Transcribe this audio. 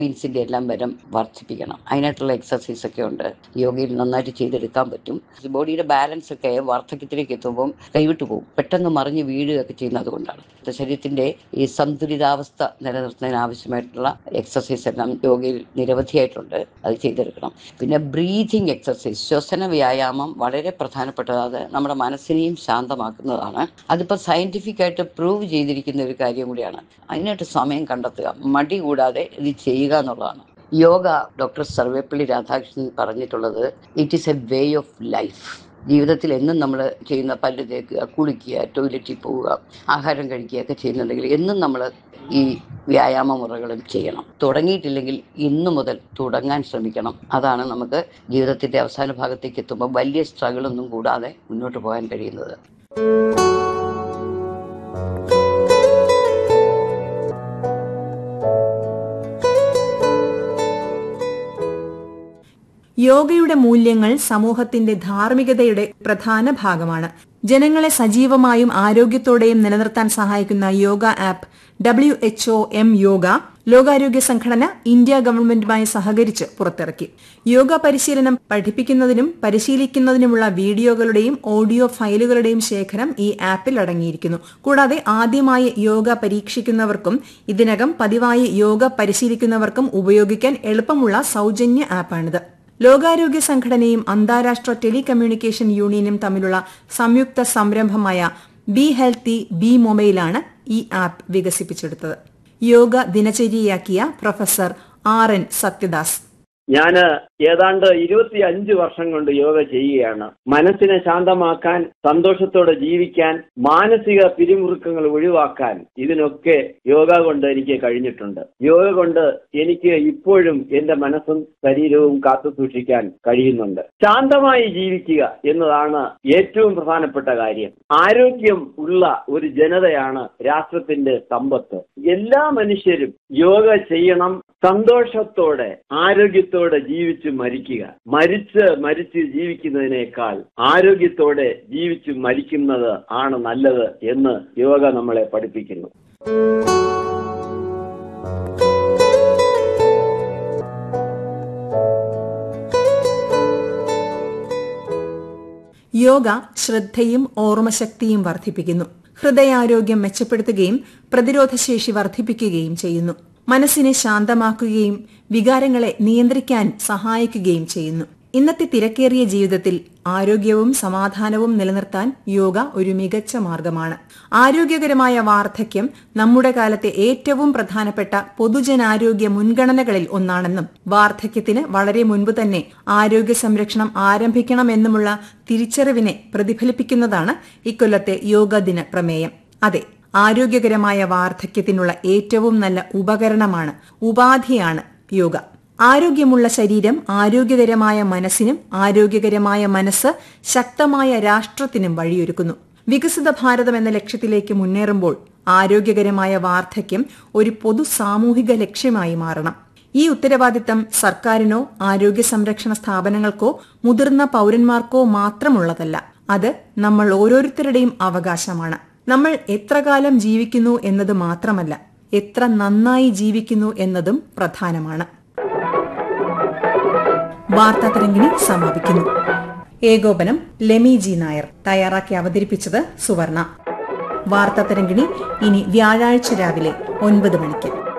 മീൻസിന്റെ എല്ലാം ബലം വർദ്ധിപ്പിക്കണം അതിനായിട്ടുള്ള എക്സസൈസ് ഒക്കെ ഉണ്ട് യോഗയിൽ നന്നായിട്ട് ചെയ്തെടുക്കാൻ പറ്റും ബോഡിയുടെ ബാലൻസ് ഒക്കെ വാർദ്ധക്യത്തിലേക്ക് എത്തുമ്പോൾ കൈവിട്ടു പോകും പെട്ടെന്ന് മറിഞ്ഞ് വീഴുകയൊക്കെ ചെയ്യുന്നത് അതുകൊണ്ടാണ് ഇത് ശരീരത്തിന്റെ ഈ സന്തുലിതാവസ്ഥ നിലനിർത്തുന്നതിന് ആവശ്യമായിട്ടുള്ള എക്സസൈസ് എല്ലാം യോഗയിൽ നിരവധിയായിട്ടുണ്ട് അത് ചെയ്തെടുക്കണം പിന്നെ ബ്രീതിങ് എക്സസൈസ് ശ്വസന വ്യായാമം വളരെ പ്രധാനപ്പെട്ടതാണ് നമ്മുടെ മനസ്സിനെയും ശാന്തമാക്കുന്നതാണ് അതിപ്പോൾ സയന്റിഫിക് ആയിട്ട് പ്രൂവ് ചെയ്തിരിക്കുന്ന ഒരു കാര്യം കൂടിയാണ് അതിനായിട്ട് സമയം കണ്ടെത്തുക മടി കൂടാതെ ഇത് ചെയ്യുക എന്നുള്ളതാണ് യോഗ ഡോക്ടർ സർവേപ്പള്ളി രാധാകൃഷ്ണൻ പറഞ്ഞിട്ടുള്ളത് it is a way of life ജീവിതത്തിൽ എന്നും നമ്മൾ ചെയ്യുന്ന പല്ല് തേക്കുക കുളിക്കുക ടോയ്ലറ്റിൽ പോവുക ആഹാരം കഴിക്കുക ഒക്കെ ചെയ്യുന്നുണ്ടെങ്കിൽ എന്നും നമ്മൾ ഈ വ്യായാമ മുറകളും ചെയ്യണം തുടങ്ങിയിട്ടില്ലെങ്കിൽ ഇന്നു മുതൽ തുടങ്ങാൻ ശ്രമിക്കണം അതാണ് നമുക്ക് ജീവിതത്തിന്റെ അവസാന ഭാഗത്തേക്ക് എത്തുമ്പോൾ വലിയ സ്ട്രഗിളൊന്നും കൂടാതെ മുന്നോട്ട് പോകാൻ കഴിയുന്നത് യോഗയുടെ മൂല്യങ്ങൾ സമൂഹത്തിന്റെ ധാർമ്മികതയുടെ പ്രധാന ഭാഗമാണ് ജനങ്ങളെ സജീവമായും ആരോഗ്യത്തോടെയും നിലനിർത്താൻ സഹായിക്കുന്ന yoga app W H O M yoga ലോകാരോഗ്യ സംഘടന ഇന്ത്യ ഗവൺമെന്റുമായി സഹകരിച്ച് പുറത്തിറക്കി യോഗ പരിശീലനം പഠിപ്പിക്കുന്നതിനും പരിശീലിക്കുന്നതിനുമുള്ള വീഡിയോകളുടെയും ഓഡിയോ ഫയലുകളുടെയും ശേഖരം ഈ ആപ്പിൽ അടങ്ങിയിരിക്കുന്നു കൂടാതെ ആദ്യമായി യോഗ പരീക്ഷിക്കുന്നവർക്കും ഇതിനകം പതിവായി യോഗ പരിശീലിക്കുന്നവർക്കും ഉപയോഗിക്കാൻ എളുപ്പമുള്ള സൌജന്യ ആപ്പാണിത് ലോകാരോഗ്യ സംഘടനയും അന്താരാഷ്ട്ര ടെലികമ്മ്യൂണിക്കേഷൻ യൂണിയനും തമ്മിലുള്ള സംയുക്ത സംരംഭമായ ബി ഹെൽത്തി ബി മൊബൈലാണ് ഈ ആപ്പ് വികസിപ്പിച്ചെടുത്തത് യോഗ ദിനചര്യയാക്കിയ പ്രൊഫസർ ആർ എൻ സത്യദാസ് ഞാന് ഏതാണ്ട് ഇരുപത്തി അഞ്ച് വർഷം കൊണ്ട് യോഗ ചെയ്യുകയാണ് മനസ്സിനെ ശാന്തമാക്കാൻ സന്തോഷത്തോടെ ജീവിക്കാൻ മാനസിക പിരിമുറുക്കങ്ങൾ ഒഴിവാക്കാൻ ഇതിനൊക്കെ യോഗ കൊണ്ട് എനിക്ക് കഴിഞ്ഞിട്ടുണ്ട് യോഗ കൊണ്ട് എനിക്ക് ഇപ്പോഴും എന്റെ മനസ്സും ശരീരവും കാത്തു സൂക്ഷിക്കാൻ കഴിയുന്നുണ്ട് ശാന്തമായി ജീവിക്കുക എന്നതാണ് ഏറ്റവും പ്രധാനപ്പെട്ട കാര്യം ആരോഗ്യം ഉള്ള ഒരു ജനതയാണ് രാഷ്ട്രത്തിന്റെ സമ്പത്ത് എല്ലാ മനുഷ്യരും യോഗ ചെയ്യണം സന്തോഷത്തോടെ ആരോഗ്യത്തോടെ ജീവിച്ച് മരിക്കുക മരിച്ച് മരിച്ച് ജീവിക്കുന്നതിനേക്കാൾ ആരോഗ്യത്തോടെ ജീവിച്ച് മരിക്കുന്നത് ആണ് നല്ലത് എന്ന് യോഗ നമ്മളെ പഠിപ്പിക്കുന്നു യോഗ ശ്രദ്ധയും ഓർമ്മശക്തിയും വർദ്ധിപ്പിക്കുന്നു ഹൃദയാരോഗ്യം മെച്ചപ്പെടുത്തുകയും പ്രതിരോധശേഷി വർദ്ധിപ്പിക്കുകയും ചെയ്യുന്നു മനസ്സിനെ ശാന്തമാക്കുകയും വികാരങ്ങളെ നിയന്ത്രിക്കാൻ സഹായിക്കുകയും ചെയ്യുന്നു ഇന്നത്തെ തിരക്കേറിയ ജീവിതത്തിൽ ആരോഗ്യവും സമാധാനവും നിലനിർത്താൻ യോഗ ഒരു മികച്ച മാർഗമാണ് ആരോഗ്യകരമായ വാർദ്ധക്യം നമ്മുടെ കാലത്തെ ഏറ്റവും പ്രധാനപ്പെട്ട പൊതുജനാരോഗ്യ മുൻഗണനകളിൽ ഒന്നാണെന്നും വാർദ്ധക്യത്തിന് വളരെ മുൻപ് തന്നെ ആരോഗ്യ സംരക്ഷണം ആരംഭിക്കണമെന്നുമുള്ള തിരിച്ചറിവിനെ പ്രതിഫലിപ്പിക്കുന്നതാണ് ഇക്കൊല്ലത്തെ യോഗ ദിന പ്രമേയം അതെ ആരോഗ്യകരമായ വാർദ്ധക്യത്തിനുള്ള ഏറ്റവും നല്ല ഉപകരണമാണ് ഉപാധിയാണ് യോഗ ആരോഗ്യമുള്ള ശരീരം ആരോഗ്യകരമായ മനസ്സിനും ആരോഗ്യകരമായ മനസ്സ് ശക്തമായ രാഷ്ട്രത്തിനും വഴിയൊരുക്കുന്നു വികസിത ഭാരതം എന്ന ലക്ഷ്യത്തിലേക്ക് മുന്നേറുമ്പോൾ ആരോഗ്യകരമായ വാർദ്ധക്യം ഒരു പൊതു സാമൂഹിക ലക്ഷ്യമായി മാറണം ഈ ഉത്തരവാദിത്തം സർക്കാരിനോ ആരോഗ്യ സംരക്ഷണ സ്ഥാപനങ്ങൾക്കോ മുതിർന്ന പൌരന്മാർക്കോ മാത്രമുള്ളതല്ല അത് നമ്മൾ ഓരോരുത്തരുടെയും അവകാശമാണ് നമ്മൾ എത്ര കാലം ജീവിക്കുന്നു എന്നത് മാത്രമല്ല എത്ര നന്നായി ജീവിക്കുന്നു എന്നതും പ്രധാനമാണ് വാർത്താ തരംഗിണി സമാപിക്കുന്നു ഏകോപനം ലെമി ജി നായർ തയ്യാറാക്കി അവതരിപ്പിച്ചത് സുവർണ വാർത്താ തരംഗിണി ഇനി വ്യാഴാഴ്ച രാവിലെ ഒൻപത് മണിക്ക്